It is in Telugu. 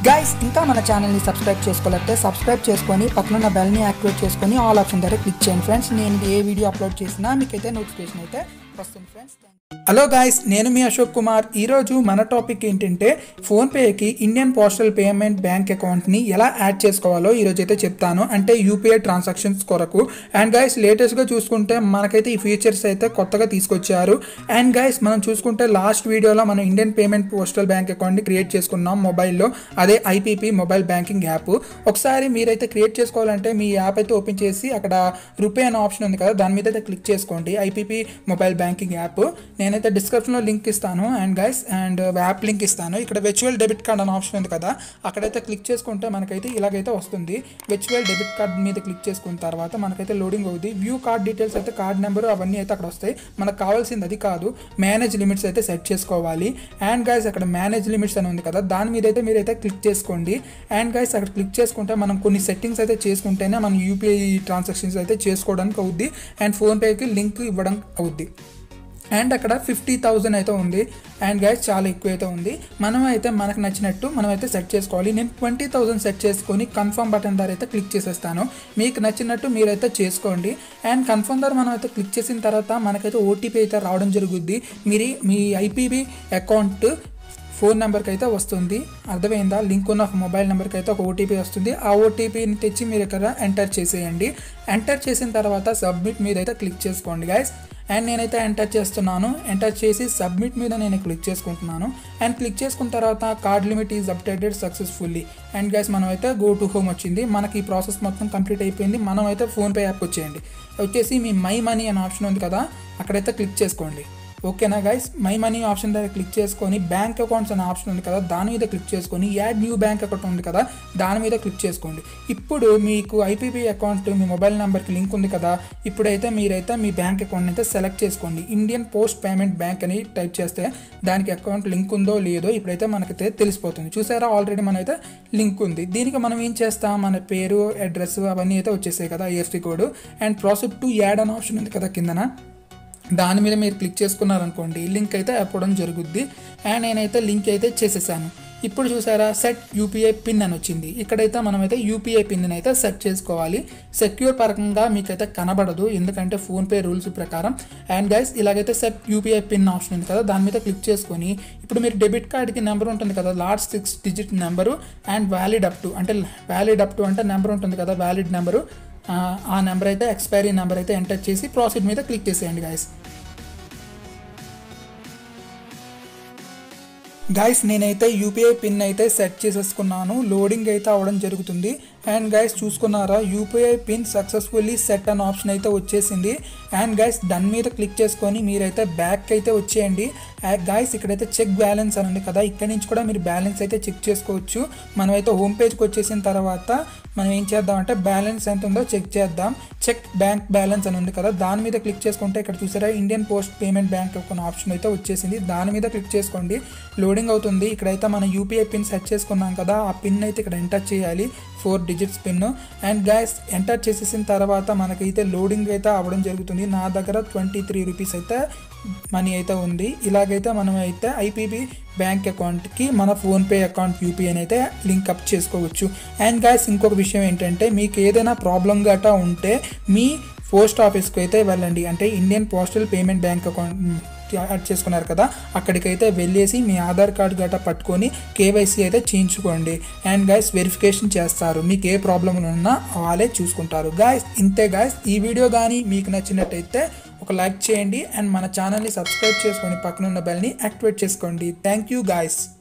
గైస్ ఇంకా మన ఛానల్ని సబ్స్క్రైబ్ చేసుకోలేకపోతే సబ్స్క్రైబ్ చేసుకొని పక్కనున్న బెల్ని యాక్టివేట్ చేసుకొని ఆల్ ఆప్షన్ దగ్గర క్లిక్ చేయండి ఫ్రెండ్స్ నేను ఏ వీడియో అప్లోడ్ చేసినా మీకైతే నోటిఫికేషన్ అయితే వస్తుంది ఫ్రెండ్స్ హలో గాయస్ నేను మీ అశోక్ కుమార్ ఈరోజు మన టాపిక్ ఏంటంటే ఫోన్పేకి ఇండియన్ పోస్టల్ పేమెంట్ బ్యాంక్ అకౌంట్ని ఎలా యాడ్ చేసుకోవాలో ఈరోజు అయితే చెప్తాను అంటే యూపీఐ ట్రాన్సాక్షన్స్ కొరకు అండ్ గైస్ లేటెస్ట్గా చూసుకుంటే మనకైతే ఈ ఫీచర్స్ అయితే కొత్తగా తీసుకొచ్చారు అండ్ గైస్ మనం చూసుకుంటే లాస్ట్ వీడియోలో మనం ఇండియన్ పేమెంట్ పోస్టల్ బ్యాంక్ అకౌంట్ని క్రియేట్ చేసుకున్నాం మొబైల్లో అదే ఐపీపీ మొబైల్ బ్యాంకింగ్ యాప్ ఒకసారి మీరైతే క్రియేట్ చేసుకోవాలంటే మీ యాప్ అయితే ఓపెన్ చేసి అక్కడ రూపే అనే ఆప్షన్ ఉంది కదా దాని మీద అయితే క్లిక్ చేసుకోండి ఐపీపీ మొబైల్ బ్యాంకింగ్ యాప్ నేనైతే డిస్క్రిప్షన్లో లింక్ ఇస్తాను and guys and app link ఇస్తాను ఇక్కడ వెర్చువల్ డెబిట్ కార్డ్ అనే ఆప్షన్ ఉంది కదా అక్కడైతే క్లిక్ చేసుకుంటే మనకైతే ఇలాగైతే వస్తుంది వెర్చువల్ డెబిట్ కార్డ్ మీద క్లిక్ చేసుకున్న తర్వాత మనకైతే లోడింగ్ అవుతుంది వ్యూ కార్డ్ డీటెయిల్స్ అయితే కార్డ్ నెంబర్ అవన్నీ అయితే అక్కడ వస్తాయి మనకు కావాల్సింది అది కాదు మేనేజ్ లిమిట్స్ అయితే సెట్ చేసుకోవాలి అండ్ గైస్ అక్కడ మేనేజ్ లిమిట్స్ అని ఉంది కదా దాని మీద అయితే మీరైతే క్లిక్ చేసుకోండి అండ్ గైస్ అక్కడ క్లిక్ చేసుకుంటే మనం కొన్ని సెట్టింగ్స్ అయితే చేసుకుంటేనే మనం యూపీఐ ట్రాన్సాక్షన్స్ అయితే చేసుకోవడానికి అవుద్ది అండ్ ఫోన్పేకి లింక్ ఇవ్వడం అవుద్ది అండ్ అక్కడ ఫిఫ్టీ థౌజండ్ అయితే ఉంది అండ్ గైస్ చాలా ఎక్కువ అయితే ఉంది మనం అయితే మనకు నచ్చినట్టు మనం అయితే సెట్ చేసుకోవాలి నేను ట్వంటీ థౌజండ్ సెట్ చేసుకొని కన్ఫర్మ్ బటన్ ద్వారా అయితే క్లిక్ చేసేస్తాను మీకు నచ్చినట్టు మీరైతే చేసుకోండి అండ్ కన్ఫర్మ్ ద్వారా మనం అయితే క్లిక్ చేసిన తర్వాత మనకైతే ఓటీపీ అయితే రావడం జరుగుద్ది మీరు మీ ఐపీబీ అకౌంట్ ఫోన్ నెంబర్కి అయితే వస్తుంది అర్థమైందా లింక్ ఉన్న మొబైల్ నెంబర్కి అయితే ఒక ఓటీపీ వస్తుంది ఆ ఓటీపీని తెచ్చి మీరు ఇక్కడ ఎంటర్ చేసేయండి ఎంటర్ చేసిన తర్వాత సబ్మిట్ మీద అయితే క్లిక్ చేసుకోండి గైస్ అండ్ నేనైతే ఎంటర్ చేస్తున్నాను ఎంటర్ చేసి సబ్మిట్ మీద నేను క్లిక్ చేసుకుంటున్నాను అండ్ క్లిక్ చేసుకున్న తర్వాత card limit is updated successfully and guys మనం అయితే గో టు హోమ్ వచ్చింది మనకి ఈ ప్రాసెస్ మొత్తం కంప్లీట్ అయిపోయింది మనం అయితే ఫోన్పే యాప్ వచ్చేయండి వచ్చేసి మీ మై మనీ అనే ఆప్షన్ ఉంది కదా అక్కడైతే క్లిక్ చేసుకోండి ఓకేనా గైస్ మై మనీ ఆప్షన్ దగ్గర క్లిక్ చేసుకొని బ్యాంక్ అకౌంట్స్ అనే ఆప్షన్ ఉంది కదా దాని మీద క్లిక్ చేసుకొని యాడ్ న్యూ బ్యాంక్ అకౌంట్ ఉంది కదా దాని మీద క్లిక్ చేసుకోండి ఇప్పుడు మీకు ఐపీపీ అకౌంట్ మీ మొబైల్ నెంబర్కి లింక్ ఉంది కదా ఇప్పుడైతే మీరైతే మీ బ్యాంక్ అకౌంట్ అయితే సెలెక్ట్ చేసుకోండి ఇండియన్ పోస్ట్ పేమెంట్ బ్యాంక్ అని టైప్ చేస్తే దానికి అకౌంట్ లింక్ ఉందో లేదో ఇప్పుడైతే మనకైతే తెలిసిపోతుంది చూసారా ఆల్రెడీ మనైతే లింక్ ఉంది దీనికి మనం ఏం చేస్తాం మన పేరు అడ్రస్ అవన్నీ అయితే వచ్చేసాయి కదా IFSC code and process to add అనే ఆప్షన్ ఉంది కదా కిందన దాని మీద మీరు క్లిక్ చేసుకున్నారనుకోండి లింక్ అయితే అవ్వడం జరుగుద్ది అండ్ నేనైతే లింక్ అయితే చేసేసాను ఇప్పుడు చూసారా సెట్ యూపీఐ పిన్ అని వచ్చింది ఇక్కడైతే మనమైతే యూపీఐ పిన్ అయితే సెట్ చేసుకోవాలి సెక్యూర్ పరంగా మీకైతే కనబడదు ఎందుకంటే ఫోన్పే రూల్స్ ప్రకారం అండ్ గైస్ ఇలాగైతే సెట్ యూపీఐ పిన్ ఆప్షన్ ఉంది కదా దాని మీద క్లిక్ చేసుకొని ఇప్పుడు మీరు డెబిట్ కార్డ్కి నెంబర్ ఉంటుంది కదా last six digit number and valid up to అంటే వ్యాలిడ్ అప్ టు అంటే నెంబర్ ఉంటుంది కదా వ్యాలిడ్ నెంబరు ఆ నెంబర్ అయితే ఎక్స్పైరీ నెంబర్ అయితే ఎంటర్ చేసి ప్రాసెస్ మీద క్లిక్ చేసేయండి గాయస్ గైస్ నేనైతే యూపీఐ పిన్ అయితే సెట్ చేసేసుకున్నాను లోడింగ్ అయితే అవ్వడం జరుగుతుంది అండ్ గైస్ చూసుకున్నారా యూపీఐ పిన్ సక్సెస్ఫుల్లీ సెట్ అనే ఆప్షన్ అయితే వచ్చేసింది అండ్ గైస్ దాని మీద క్లిక్ చేసుకొని మీరైతే బ్యాక్ అయితే వచ్చేయండి గైస్ ఇక్కడైతే చెక్ బ్యాలెన్స్ అని ఉంది కదా ఇక్కడ నుంచి కూడా మీరు బ్యాలెన్స్ అయితే చెక్ చేసుకోవచ్చు మనమైతే హోమ్ పేజ్కి వచ్చేసిన తర్వాత మనం ఏం చేద్దామంటే బ్యాలెన్స్ ఎంత ఉందో చెక్ చేద్దాం చెక్ బ్యాంక్ బ్యాలెన్స్ అని ఉంది కదా దాని మీద క్లిక్ చేసుకుంటే ఇక్కడ చూసారా ఇండియన్ పోస్ట్ పేమెంట్ బ్యాంక్ ఒక ఆప్షన్ అయితే వచ్చేసింది దాని మీద క్లిక్ చేసుకోండి లోడింగ్ అవుతుంది ఇక్కడైతే మనం యూపీఐ పిన్ సెట్ చేసుకున్నాం కదా ఆ పిన్ అయితే ఇక్కడ ఎంటర్ చేయాలి four digits pin and guys enter చేసేసిన తర్వాత మనకైతే లోడింగ్ అయితే అవ్వడం జరుగుతుంది నా దగ్గర ట్వంటీ త్రీ రూపీస్ అయితే మనీ అయితే ఉంది ఇలాగైతే మనం అయితే ఐపీబీ బ్యాంక్ అకౌంట్కి మన ఫోన్పే అకౌంట్ యూపీఐని అయితే లింక్ అప్ చేసుకోవచ్చు అండ్ గ్యాస్ ఇంకొక విషయం ఏంటంటే మీకు ఏదైనా ప్రాబ్లం గట్టా ఉంటే మీ పోస్ట్ ఆఫీస్కి అయితే వెళ్ళండి అంటే Indian postal payment bank account add చేసుకున్నారు కదా అక్కడికైతే వెళ్ళేసి మీ ఆధార్ కార్డు గట్రా పట్టుకొని కేవైసీ అయితే చేయించుకోండి అండ్ గైస్ వెరిఫికేషన్ చేస్తారు మీకు ఏ ప్రాబ్లం ఉన్నా వాళ్ళే చూసుకుంటారు గాయస్ ఇంతే గాయస్ ఈ వీడియో కానీ మీకు నచ్చినట్టయితే ఒక లైక్ చేయండి అండ్ మన ఛానల్ని సబ్స్క్రైబ్ చేసుకొని పక్కన ఉన్న బెల్ని యాక్టివేట్ చేసుకోండి థ్యాంక్ యూ గాయస్